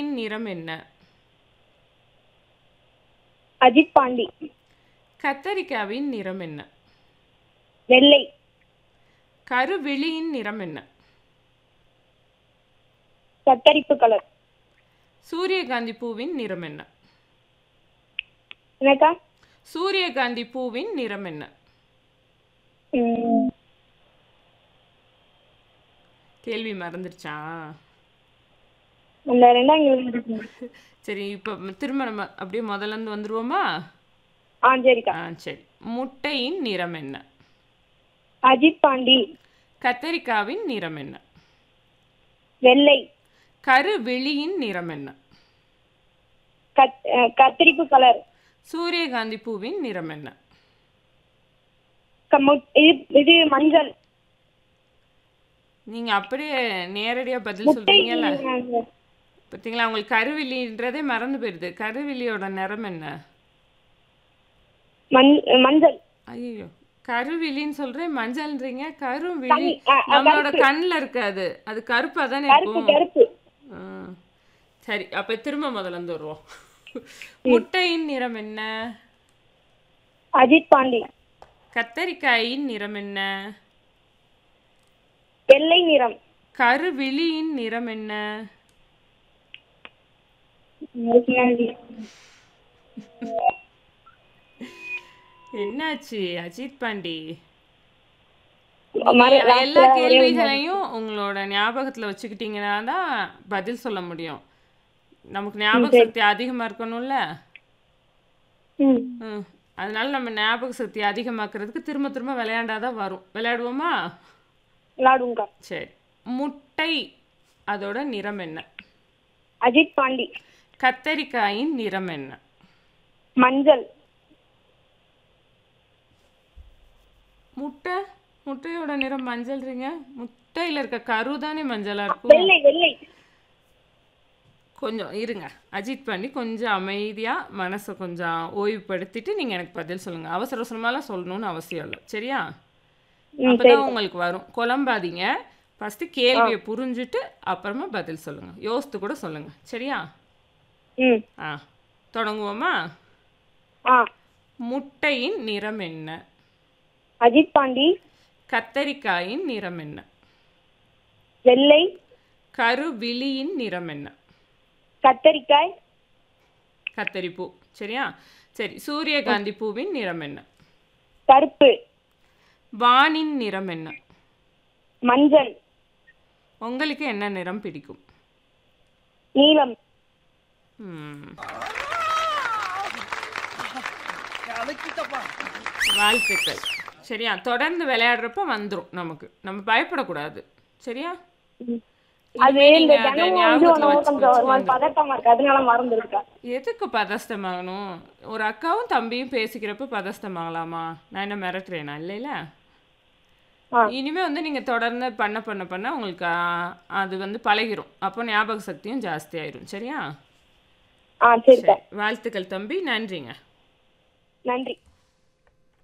முட்டையின் நிறம் என்ன அஜித் பாண்டி கத்தரிக்காவின் நிறம் என்ன வெள்ளை கருவிழியின் நிறம் என்ன கத்தரிப்பு கலர் சூரியகாந்தி பூவின் நிறம் என்ன என்னக்கா சூரியகாந்தி பூவின் நிறம் என்ன ம், கேள்வி மறந்துடுச்சா அந்த ரெண்டாம் கேள்வி சரி இப்போ திரும்ப நம்ம அப்படியே முதல்ல இருந்து வந்துருவோமா ஆ சரிக்கா ஆ சரி முட்டையின் நிறம் என்ன அஜித் பாண்டி கத்தரிக்காவின் நிறம் என்ன வெள்ளை கருவிழியின் நிறம் என்ன கத் அஹ், கத்தரிப்பு கலர் சூரியகாந்தி பூவின் நிறம் என்ன க- மு- இது இது மஞ்சள் நீங்க அப்படியே நேரடியா பதில் முட்டை சொல்றீங்கல்ல அஹ், பார்த்தீங்களா உங்களுக்கு கருவிழின்றதே மறந்து போயிடுது கருவிழியோட நிறம் என்ன மஞ் மஞ்சள் ஐயோ கருவிழின்னு சொல்றேன் மஞ்சள்ன்றீங்க கருவிழி கண், அ, அ, நம்மளோட கருப்பு. கண்ணில் இருக்காது அது கருப்பா தானே கருப்பு இருக்கும் கருப்பு ஆ. சரி அப்ப திரும்ப முதல்ல இருந்து வருவோம் முட்டையின் நிறம் என்ன அஜித் பாண்டி கத்தரிக்காயின் நிறம் என்ன வெள்ளை நிறம் கருவிழியின் நிறம் என்ன என்னாச்சு அஜித் பாண்டி மறு- நீங்க last எல்லா ல ஒரே ஒரு கேள்விகளையும் உங்களோட ஞாபகத்துல வச்சுக்கிட்டீங்கன்னா தான் பதில் சொல்ல முடியும் நமக்கு ஞாபக சக்தி அதிகமா இருக்கணும்ல ம், ம். அதனால நம்ம ஞாபக சக்தி அதிகமாக்குறதுக்கு திரும்ப திரும்ப விளையாண்டாதான் வரும் விளையாடுவோமா விளாடுங்கக்கா சரி முட்டை அதோட நிறம் என்ன அஜித் பாண்டி கத்தரிக்காயின் நிறம் என்ன மஞ்சள் முட்டை முட்டையோட நிறம் மஞ்சள்றீங்க முட்டையில இருக்க கரு தானே மஞ்சளா இருக்கும் வெள்ளை வெள்ளை கொஞ்சம் இருங்க அஜித் பண்ணி கொஞ்சம் அமைதியா மனசை கொஞ்சம் ஓய்வுபடுத்திட்டு நீங்க எனக்கு பதில் சொல்லுங்க அவசர அவசரமாலாம் சொல்லணும்னு அவசியம் இல்லை சரியா ம், அப்பதான் உங்களுக்கு வரும் குழம்பாதீங்க ஃபர்ஸ்ட் கேள்வியை புரிஞ்சுட்டு அப்புறமா பதில் சொல்லுங்க யோசித்து கூட சொல்லுங்க சரியா ம் ஆ தொடங்குவோமா ஆ முட்டையின் நிறம் என்ன அஜித் பாண்டி கத்தரிக்காயின் நிறம் என்ன வெள்ளை கருவிழியின் நிறம் என்ன கத்தரிக்காய் கத்தரிப்பூ சரியா சரி சூரியகாந்தி பூவின் நிறம் என்ன கருப்பு வானின் நிறம் என்ன மஞ்சள் உங்களுக்கு என்ன நிறம் பிடிக்கும் நீலம் ம். வாழ்த்துக்கள் சரியா தொடர்ந்து விளையாடுறப்ப வந்துரும் நமக்கு நம்ம பயப்படக்கூடாது சரியா ம். அது இனிமே இந்த நீங்க அதை தினமும் வந்து ஞாபகத்துல உணவு வச்சு கொஞ்சம் ஒரு மாதிரி வச்சு பதட்டமா இருக்கு அதனால மறந்துருக்கா எதுக்கு பதஸ்தமாகணும் ஒரு அக்காவும் தம்பியும் பேசிக்கிறப்ப பதஸ்தமாகலாமா நான் என்ன மிரட்டுறேனா இல்லைல்ல ஆ. இனிமே வந்து நீங்க தொடர்ந்து பண்ண பண்ண பண்ண உங்களுக்கு ஆ, அது வந்து பழகிரும் அப்போ ஞாபக சக்தியும் ஜாஸ்தி ஆயிரும் சரியா ஆ சரிக்கா வாழ்த்துக்கள் தம்பி நன்றிங்க நன்றி